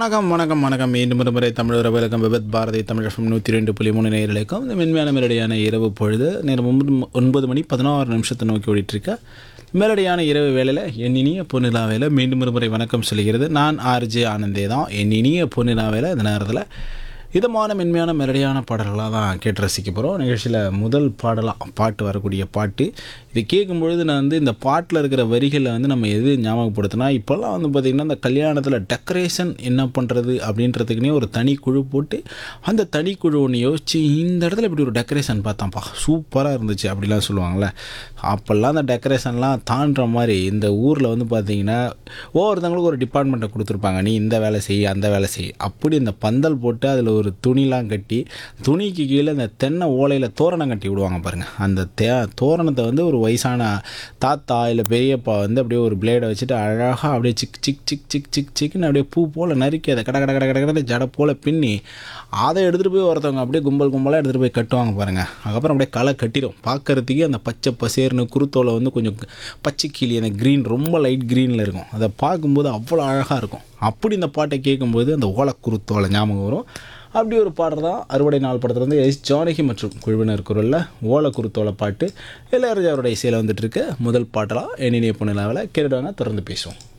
வணக்கம் வணக்கம் வணக்கம் மீண்டும் ஒரு முறை தமிழ் உறவுகளுக்கும் விபத் பாரதி தமிழ் எஃப்எம் நூற்றி ரெண்டு புள்ளி மூணு நேர்களுக்கும் இந்த மென்மையான மெலடியான இரவு பொழுது நேரம் ஒன்பது ம- ஒன்பது மணி பதினாறு நிமிஷத்தை நோக்கி ஓடிட்டுருக்க மெலடியான இரவு வேளையில் என் இனிய பொன்னிலாவையில் மீண்டும் ஒரு முறை வணக்கம் சொல்கிறது நான் ஆர்ஜே ஆனந்தே தான் என் இனிய பொன்னிலாவையில் இந்த நேரத்தில் இதமான மென்மையான மெலடியான பாடல்களாக தான் கேட்டு ரசிக்க போகிறோம் நிகழ்ச்சியில் முதல் பாடலாக பாட்டு வரக்கூடிய பாட்டு இது கேட்கும் பொழுது நான் வந்து இந்த பாட்டில் இருக்கிற வரிகளை வந்து நம்ம எது ஞாபகப்படுத்தினா இப்போல்லாம் வந்து பார்த்திங்கன்னா இந்த கல்யாணத்தில் டெக்கரேஷன் என்ன பண்ணுறது அப்படின்றதுக்குனே ஒரு தனி குழு போட்டு அந்த தனி குழு ஒன்று யோசிச்சு இந்த இடத்துல இப்படி ஒரு டெக்கரேஷன் பார்த்தான்ப்பா சூப்பராக இருந்துச்சு அப்படிலாம் சொல்லுவாங்கள்ல அப்போல்லாம் அந்த டெக்கரேஷன்லாம் தாண்டுற மாதிரி இந்த ஊரில் வந்து பார்த்திங்கன்னா ஒவ்வொருத்தவங்களுக்கும் ஒரு டிபார்ட்மெண்ட்டை கொடுத்துருப்பாங்க நீ இந்த வேலை செய் அந்த வேலை செய் அப்படி இந்த பந்தல் போட்டு அதில் ஒரு துணிலாம் கட்டி துணிக்கு கீழே இந்த தென்னை ஓலையில் தோரணம் கட்டி விடுவாங்க பாருங்கள் அந்த தே தோரணத்தை வந்து ஒரு வயசான தாத்தா இல்லை பெரியப்பா வந்து அப்படியே ஒரு பிளேடை வச்சுட்டு அழகாக அப்படியே சிக் சிக் சிக் சிக் சிக் சிக்னு அப்படியே பூ போல் நறுக்கி அதை கட கட கட கட கடை ஜடை போல் பின்னி அதை எடுத்துகிட்டு போய் ஒருத்தவங்க அப்படியே கும்பல் கும்பலாக எடுத்துகிட்டு போய் கட்டுவாங்க பாருங்கள் அதுக்கப்புறம் அப்படியே களை கட்டிடும் பார்க்கறதுக்கே அந்த பச்சை பசேர்னு குருத்தோலை வந்து கொஞ்சம் பச்சை கிளி அந்த க்ரீன் ரொம்ப லைட் க்ரீனில் இருக்கும் அதை பார்க்கும்போது அவ்வளோ அழகாக இருக்கும் அப்படி இந்த பாட்டை கேட்கும்போது அந்த ஓலை குருத்தோலை ஞாபகம் வரும் அப்படி ஒரு பாடல் தான் அறுவடை நாள் படத்தில் வந்து எஸ் ஜானகி மற்றும் குழுவினர் குரலில் ஓலை குருத்தோலை பாட்டு இளையராஜாவுடைய இசையில் வந்துட்டு இருக்க முதல் பாட்டெல்லாம் எண்ணினிய பொண்ணிலாவில் கேட்டுட்டாங்க தொடர்ந்து பேசுவோம்